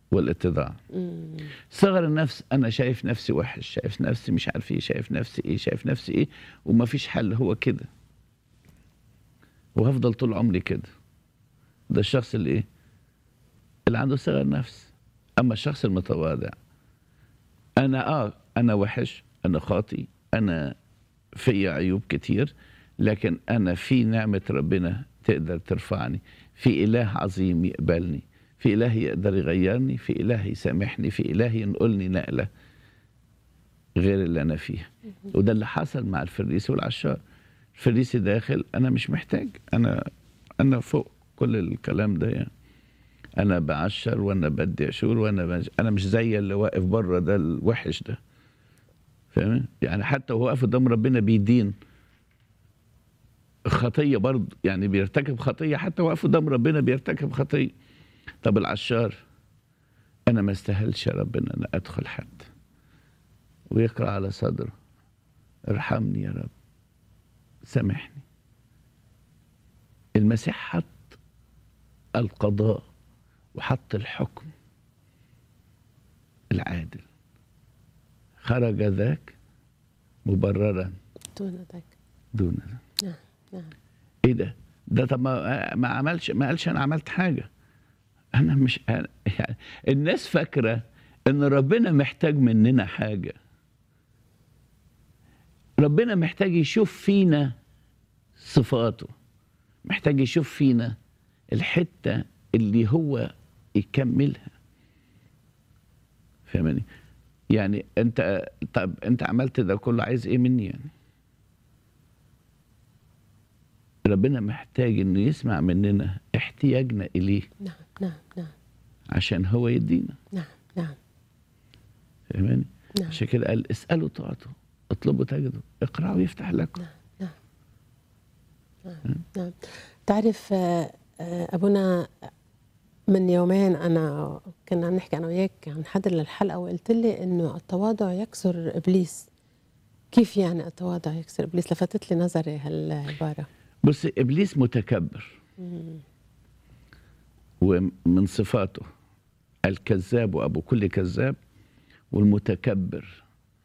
والاتضاع مم. صغر النفس انا شايف نفسي وحش شايف نفسي مش عارف ايه شايف نفسي ايه شايف نفسي ايه وما فيش حل هو كده وهفضل طول عمري كده ده الشخص اللي ايه اللي عنده صغر نفس اما الشخص المتواضع انا اه انا وحش انا خاطي انا في عيوب كتير لكن انا في نعمه ربنا تقدر ترفعني في اله عظيم يقبلني في اله يقدر يغيرني في اله يسامحني في اله ينقلني نقله غير اللي انا فيها وده اللي حصل مع الفريسي والعشار الفريسي داخل انا مش محتاج انا انا فوق كل الكلام ده يعني انا بعشر وانا بدي عشور وانا بج... انا مش زي اللي واقف بره ده الوحش ده فاهم يعني حتى وهو واقف قدام ربنا بيدين خطيه برضه يعني بيرتكب خطيه حتى واقف قدام ربنا بيرتكب خطيه طب العشار انا ما استاهلش يا ربنا ان ادخل حد ويقرا على صدره ارحمني يا رب سامحني المسيح حط القضاء وحط الحكم العادل خرج ذاك مبررا دون ذاك دون نعم نعم ايه ده ده طب ما ما عملش ما قالش انا عملت حاجه انا مش أنا يعني الناس فاكره ان ربنا محتاج مننا حاجه ربنا محتاج يشوف فينا صفاته محتاج يشوف فينا الحته اللي هو يكملها فاهمني يعني انت طب انت عملت ده كله عايز ايه مني يعني ربنا محتاج انه يسمع مننا احتياجنا اليه نعم نعم نعم عشان هو يدينا نعم نعم فاهماني نعم عشان كده قال اسالوا تعطوا اطلبوا تجدوا اقرأوا يفتح لكم نعم نعم نعم نعم تعرف آه، آه، أبونا من يومين أنا كنا نحكي أنا وياك عن حضر للحلقة وقلت لي إنه التواضع يكسر إبليس كيف يعني التواضع يكسر إبليس لفتت لي نظري هالعبارة بص ابليس متكبر ومن صفاته الكذاب وابو كل كذاب والمتكبر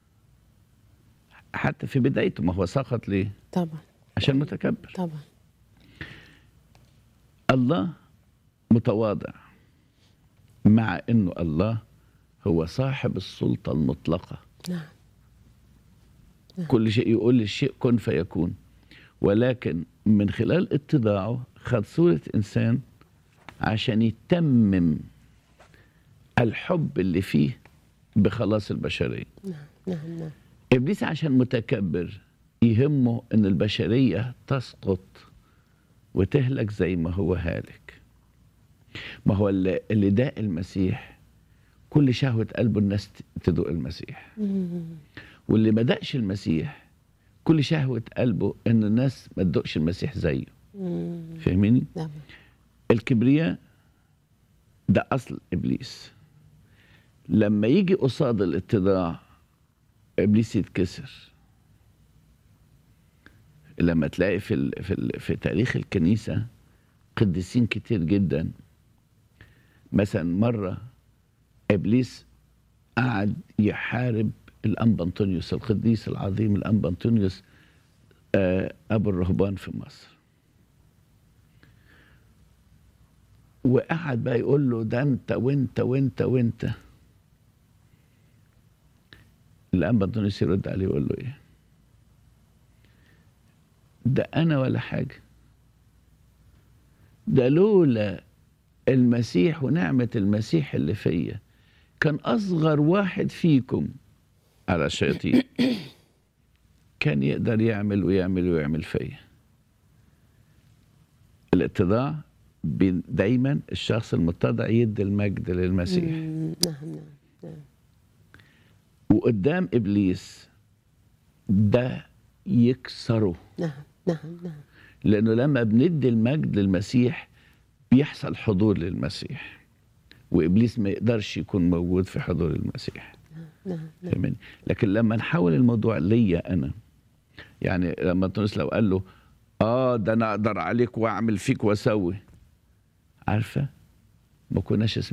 حتى في بدايته ما هو سقط ليه طبعا عشان متكبر طبعا الله متواضع مع انه الله هو صاحب السلطه المطلقه نعم كل شيء يقول للشيء كن فيكون ولكن من خلال اتضاعه خد صورة إنسان عشان يتمم الحب اللي فيه بخلاص البشرية نعم نعم نعم إبليس عشان متكبر يهمه أن البشرية تسقط وتهلك زي ما هو هالك ما هو اللي اللي داق المسيح كل شهوة قلبه الناس تدوق المسيح مم. واللي ما دقش المسيح كل شهوة قلبه ان الناس ما تدقش المسيح زيه مم. فاهميني نعم الكبرياء ده اصل ابليس لما يجي قصاد الاتضاع ابليس يتكسر لما تلاقي في ال في ال في تاريخ الكنيسه قديسين كتير جدا مثلا مره ابليس قعد يحارب الانبا انطونيوس القديس العظيم الانبا انطونيوس آه، ابو الرهبان في مصر وقعد بقى يقول له ده انت وانت وانت وانت الانبا انطونيوس يرد عليه يقول له ايه ده انا ولا حاجه ده لولا المسيح ونعمه المسيح اللي فيا كان اصغر واحد فيكم على الشياطين كان يقدر يعمل ويعمل ويعمل فيا الاتضاع بي- دايما الشخص المتضع يدي المجد للمسيح مم. نعم نعم نعم وقدام ابليس ده يكسره نعم نعم نعم لانه لما بندي المجد للمسيح بيحصل حضور للمسيح وابليس ما يقدرش يكون موجود في حضور المسيح نعم نعم فاهمني لكن لما نحول الموضوع ليا انا يعني لما تونس لو قال له اه ده انا اقدر عليك واعمل فيك واسوي عارفه ما كناش